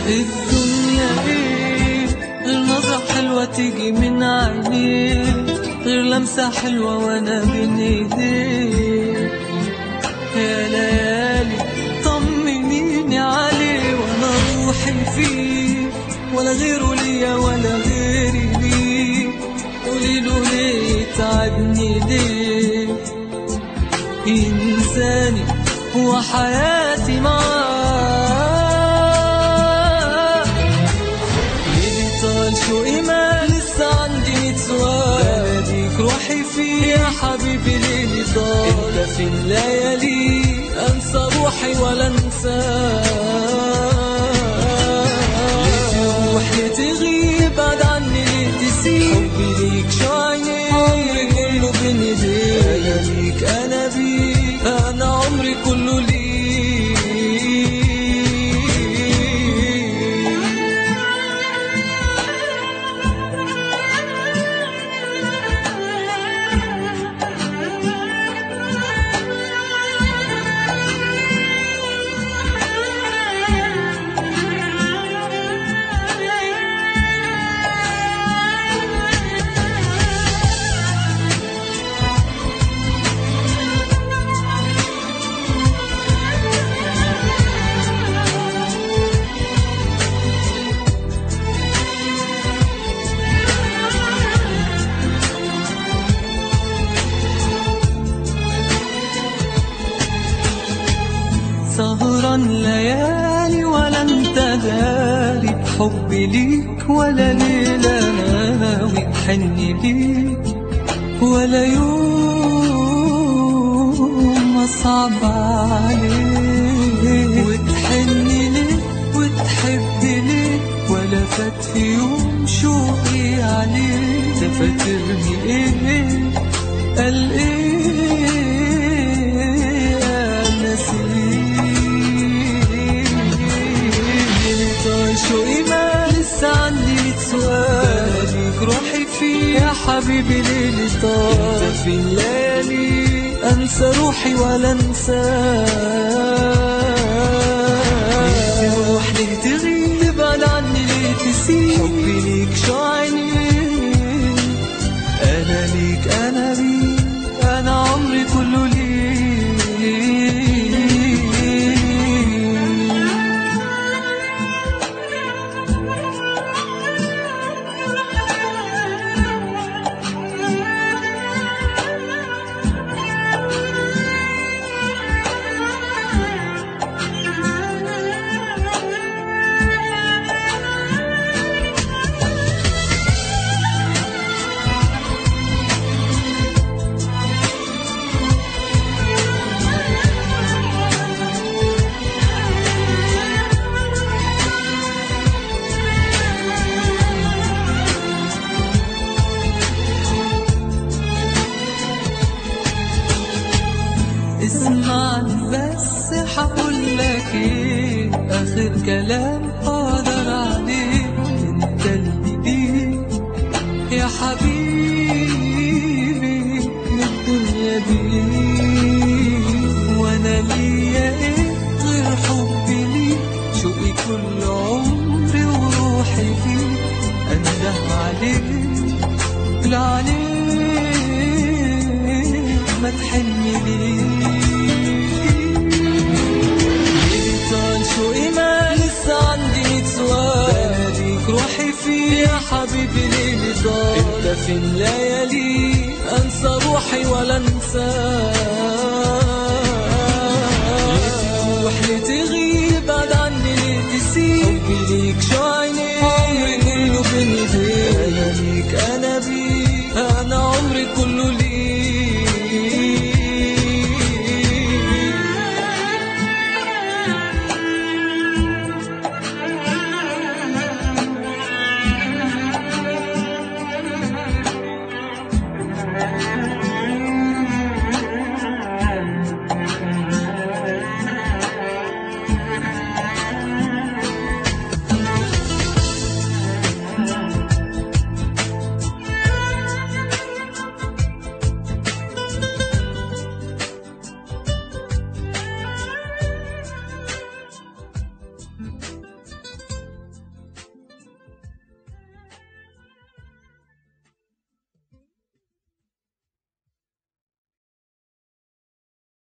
الدنيا ايه غير نظرة حلوة تيجي من عينيه غير لمسة حلوة وانا بين ايديه يا ليالي طمنيني عليه وانا روحي فيه ولا غيره ليا ولا غيري ليه قولي له ليه تعبني ليه إنساني وحياتي معاه ليلي طال شو إيمان لسه عندي ميت سؤال بناديك روحي فيه يا حبيبي ليلي طال انت فين ليالي انسى روحي ولا انساك تروح تغيب بعد عني ليه تسيب حبي ليك شو عيني عمري كله بين ايديك انا ليك انا بيك انا عمري كله ليك سهران ليالي ولا انت داري بحبي ليك ولا ليلة ناوي بحني ليك ولا يوم أصعب عليك وتحني ليه وتحبي ليه ولا فات في يوم شوقي عليك تفاترني ايه قال ايه انا طال شو إيمان لسه عندي سؤال ليك روحي فيه يا حبيبي ليلي طال انت في الليالي انسى روحي ولا انساك روح ليه تغيب تبعد عني ليه تسيب حبي ليك شو عيني انا ليك انا ليك انا عمري كله ليك اسمعني بس حقول لك ايه اخر كلام اقدر عليه انت اللي بيه يا حبيبي من الدنيا دي وانا ليا ايه غير حبي ليك شوقي كل عمري وروحي فيك انده عليك لا عليك ما تحني ليه طال شو إيمان لسه عندي ميت سؤال بناديك روحي فيه يا حبيبي ليلي طال انت فين ليالي انسى روحي ولا انساك ليه تروح ليه تغيب بعد عني ليه تسيب